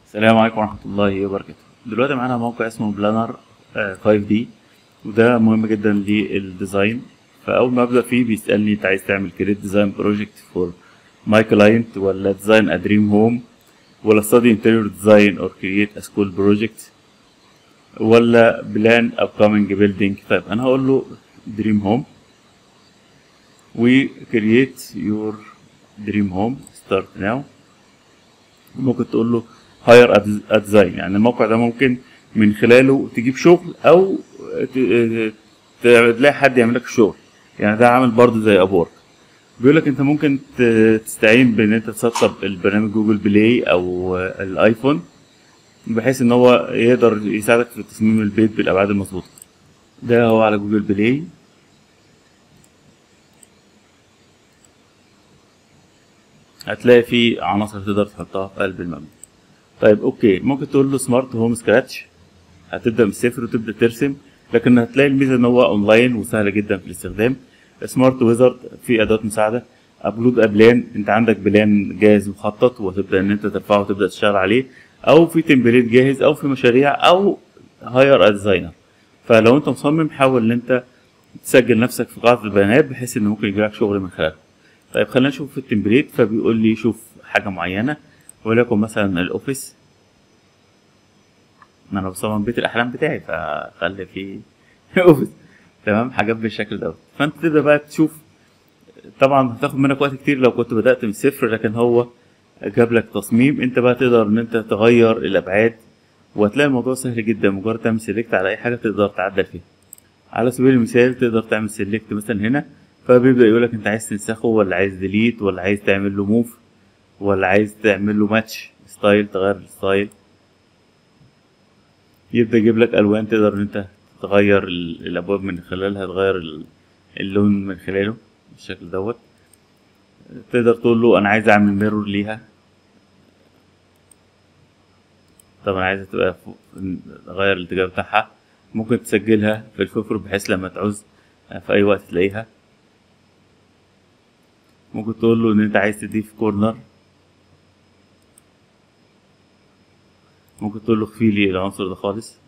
السلام عليكم ورحمة الله وبركاته دلوقتي معانا موقع اسمه بلانر 5 دي وده مهم جدا للديزاين فأول ما أبدأ فيه بيسألني أنت عايز تعمل كريت ديزاين بروجكت فور ماي كلاينت ولا ديزاين ا دريم هوم ولا ستادي انتيريور ديزاين اور كرييت ا سكول بروجكت ولا بلان upcoming بيلدينج طيب أنا هقول له دريم هوم وكرييت يور دريم هوم ستارت ناو ممكن تقول له هاير ديزاين يعني الموقع ده ممكن من خلاله تجيب شغل او ت- تلاقي حد يعمل لك شغل يعني ده عامل برضه زي ابورك بيقول لك انت ممكن ت- تستعين بان انت تسطب البرنامج جوجل بلاي او الايفون بحيث ان هو يقدر يساعدك في تصميم البيت بالابعاد المظبوطه ده هو على جوجل بلاي هتلاقي فيه عناصر تقدر تحطها في قلب المبنى طيب اوكي ممكن تقول له سمارت هوم سكراتش هتبدا من الصفر وتبدا ترسم لكن هتلاقي الميزه ان هو اونلاين وسهله جدا في الاستخدام سمارت ويزارد في ادوات مساعده ابلود ابلان انت عندك بلان جاهز مخطط وتبدا ان انت ترفعه وتبدا تشتغل عليه او في تمبليت جاهز او في مشاريع او هاير ديزاينر فلو انت مصمم حاول ان انت تسجل نفسك في قاعده البيانات بحيث ان ممكن يجيلك شغل من خلاله طيب خلينا نشوف في التمبليت فبيقول لي شوف حاجه معينه وليكن مثلا الاوفيس انا بصمم بيت الاحلام بتاعي فخلي فيه اوفيس تمام حاجات بالشكل دوت فانت تبدا بقى تشوف طبعا هتاخد منك وقت كتير لو كنت بدات من الصفر لكن هو جاب لك تصميم انت بقى تقدر ان انت تغير الابعاد وهتلاقي الموضوع سهل جدا مجرد تعمل سيلكت على اي حاجه تقدر تعدل فيها على سبيل المثال تقدر تعمل سيلكت مثلا هنا فبيبدا يقول لك انت عايز تنسخه ولا عايز ديليت ولا عايز تعمل له موف ولا عايز تعمل له ماتش ستايل تغير الستايل يبدا يجيب لك الوان تقدر ان انت تغير ال- الابواب من خلالها تغير ال- اللون من خلاله بالشكل دوت تقدر تقول له انا عايز اعمل ميرور ليها طبعا عايزة تبقى فوق غير الاتجاه بتاعها ممكن تسجلها في الفوفر بحيث لما تعوز في اي وقت تلاقيها ممكن تقول له ان انت عايز تضيف كورنر ممكن تقول له اخفي لي العنصر ده خالص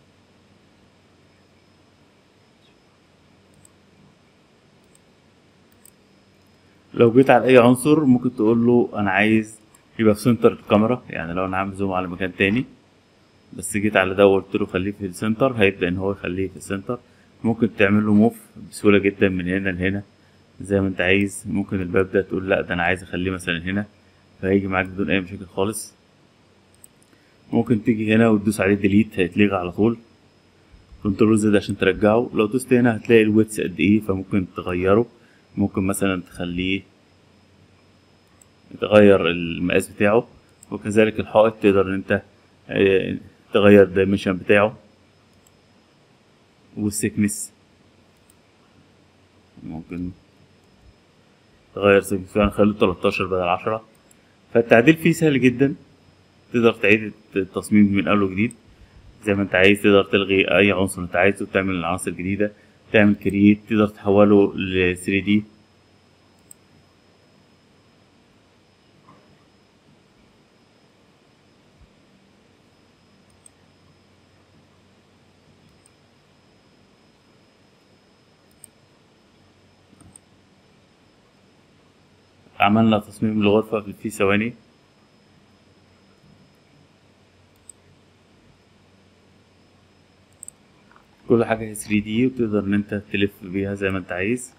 لو جيت على اي عنصر ممكن تقول له انا عايز يبقى في سنتر الكاميرا يعني لو انا عامل زوم على مكان تاني بس جيت على ده وقلت له خليه في السنتر هيبدأ ان هو يخليه في السنتر ممكن تعمل له موف بسهولة جدا من هنا لهنا زي ما انت عايز ممكن الباب ده تقول لا ده انا عايز اخليه مثلا هنا فهيجي معاك بدون اي مشاكل خالص ممكن تيجي هنا وتدوس عليه ديليت هيتلغي على طول كنترول زد عشان ترجعه لو دوست هنا هتلاقي الويتس قد ايه فممكن تغيره ممكن مثلا تخليه تغير المقاس بتاعه وكذلك الحائط تقدر ان انت اه، تغير الدايمنشن بتاعه والسكنس ممكن تغير سكنس يعني خليه 13 بدل 10 فالتعديل فيه سهل جدا تقدر تعيد التصميم من اول وجديد زي ما انت عايز تقدر تلغي اي عنصر انت عايزه تعمل عناصر جديده تعمل كرييت تقدر تحوله ل 3 دي عملنا تصميم الغرفة في ثواني كل حاجة 3 دي وتقدر ان انت تلف بيها زي ما انت عايز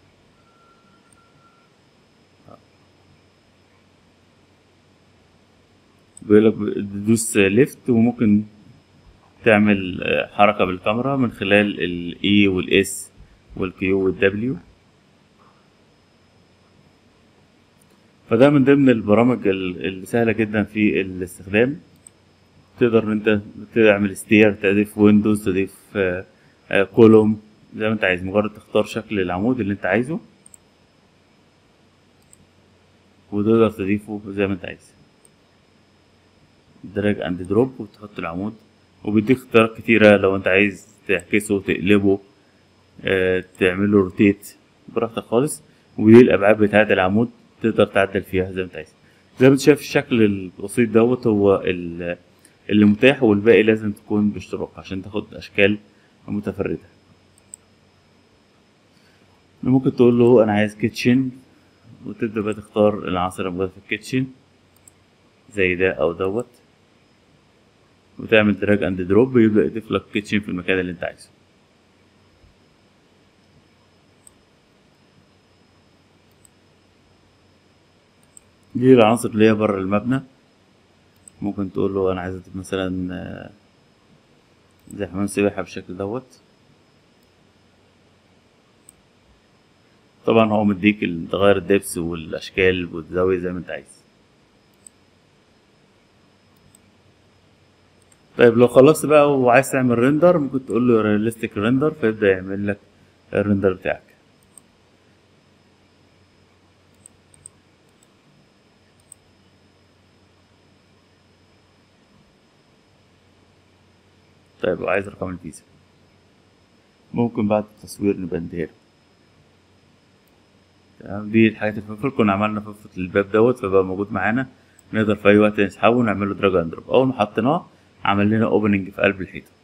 بيقولك تدوس ليفت وممكن تعمل آه، حركة بالكاميرا من خلال ال E وال S وال Q وال W فده من ضمن البرامج ال- السهلة جدا في الاستخدام تقدر ان انت تعمل ستير تضيف ويندوز تضيف كولوم زي ما انت عايز مجرد تختار شكل العمود اللي انت عايزه وتقدر تضيفه زي ما انت عايز دراج اند دروب وتحط العمود وبيديك اختيارات كتيرة لو انت عايز تعكسه تقلبه آه، تعمله روتيت براحتك خالص ودي الابعاد بتاعت العمود تقدر تعدل فيها زي ما انت عايز زي ما انت شايف الشكل البسيط دوت هو ال- اللي متاح والباقي لازم تكون باشتراك عشان تاخد اشكال متفردة ممكن تقول له انا عايز كيتشن وتبدأ بقى تختار العناصر الموجودة في الكيتشن زي ده او دوت وتعمل دراج اند دروب يبدأ يضيف لك كيتشن في المكان اللي انت عايزه دي العناصر اللي هي بره المبنى ممكن تقول له انا عايز اضيف مثلا آه، زي حمام سباحة بالشكل دوت طبعا هو مديك ال- تغير الدبس والاشكال والزاوية زي ما انت عايز طيب لو خلصت بقى وعايز تعمل ريندر ممكن تقول له رياليستيك ريندر فيبدأ يعمل لك الريندر بتاعك طيب وعايز رقم الفيزا ممكن بعد التصوير نبقى نديها له. تمام دي الحاجات اللي في الفيلم كنا عملنا في الباب دوت فبقى موجود معانا نقدر في اي وقت نسحبه ونعمل له دراج اند دروب اول ما حطيناه عمل لنا اوبننج في قلب الحيطه